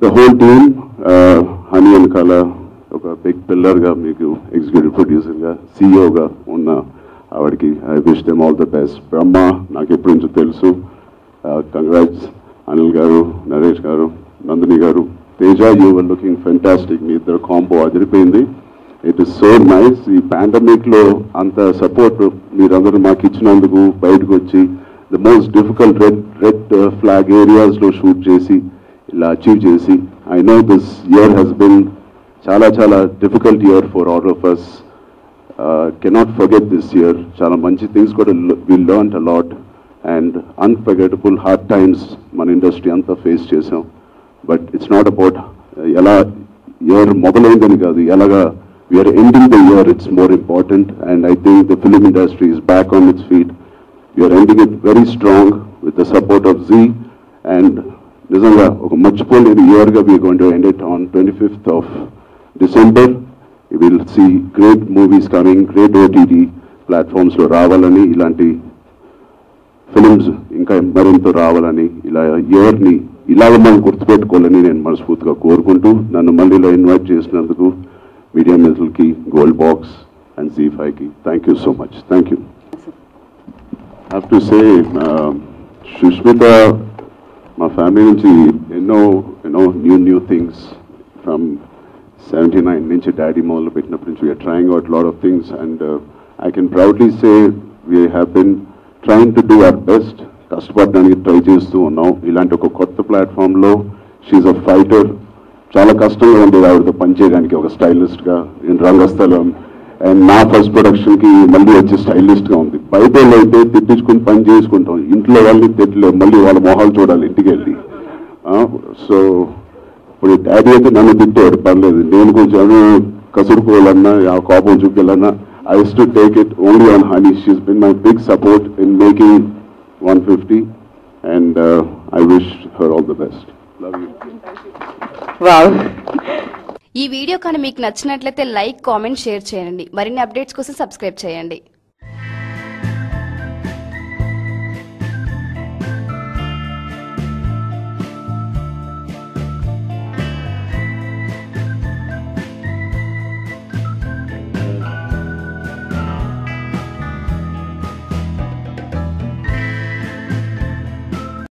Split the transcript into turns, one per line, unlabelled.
the whole team honey వెనకాల ఒక big పిల్లర్గా మీకు ఎగ్జిక్యూటివ్ ప్రొడ్యూసర్గా సీఈఓగా ఉన్న ఆవిడకి I wish them all the best Brahma నాకు ఎప్పటి నుంచో తెలుసు కంగ్రాట్స్ అనిల్ గారు నరేష్ గారు నందిని గారు Teja you were looking fantastic మీ ఇద్దరు కాంబో అదిరిపోయింది ఇట్ ఇస్ సో నైస్ ఈ పాండమిక్ లో అంత సపోర్ట్ మీరందరూ మాకు ఇచ్చినందుకు బయటకు వచ్చి the most difficult red red flag areas లో షూట్ చేసి ఇలా అచీవ్ చేసి I know this year has been చాలా చాలా difficult year for all of us cannot forget this year చాలా మంచి థింగ్స్ కూడా we learn a lot and unforgettable hard times మన ఇండస్ట్రీ అంతా ఫేస్ చేసాం బట్ ఇట్స్ నాట్ అబౌట్ ఎలా ఇయర్ మొదలైందని కాదు ఎలాగా we're ending the year it's more important and I think the film industry is back on its feet we're ending it very strong with the support of Zee and నిజంగా ఒక మర్చిపోలేని ఇయర్గా we going to end it on twenty fifth of December you will see great movies coming great OTT ప్లాట్ఫామ్స్లో రావాలని ఇలాంటి films ఇంకా మరింత రావాలని ఇలా ఇయర్ని ఇలాగ మనం గుర్తుపెట్టుకోవాలని నేను మనస్ఫూర్తిగా కోరుకుంటూ నన్ను మళ్ళీ ఇలా ఇన్వైట్ చేసినందుకు మీడియా మిత్రులకి గోల్డ్ బాక్స్ అండ్ జీ ఫైవ్కి thank you so much thank you have to say Sushmita మా ఫ్యామిలీ నుంచి ఎన్నో ఎన్నో new new things from seventy nine నుంచి డాడీ మొదలు పెట్టినప్పటి నుంచి we're trying out lot of things and I can proudly say we have been trying to do our best కష్టపడడానికి try చేస్తూ ఉన్నాం ఇలాంటి ఒక కొత్త ప్లాట్ఫామ్లో షీఈ్ అ ఫైటర్ చాలా కష్టంగా ఉండేది ఆవిడతో పనిచేయడానికి ఒక స్టైలిస్ట్గా నేను రంగస్థలం అండ్ నా ఫస్ట్ ప్రొడక్షన్కి మళ్ళీ వచ్చి స్టైలిస్ట్గా ఉంది బయట వాళ్ళు అయితే తిట్టించుకుని పని చేసుకుంటాం ఇంట్లో వాళ్ళని తిట్టలేము మళ్ళీ వాళ్ళ మొహాలు చూడాలి ఇంటికి వెళ్ళి సో ఇప్పుడు డాడీ అయితే నన్ను తిట్టాడు పర్లేదు నేను కొంచెం కసురుకోవాలన్నా ఆ కోపం చూపించాలన్నా I to take it only on honey she's been my big support in making one fifty and I wish her all the best love you
wow
ఈ వీడియో కానీ మీకు నచ్చినట్లయితే లైక్ కామెంట్ షేర్ చేయండి మరిన్ని అప్డేట్స్ కోసం subscribe చేయండి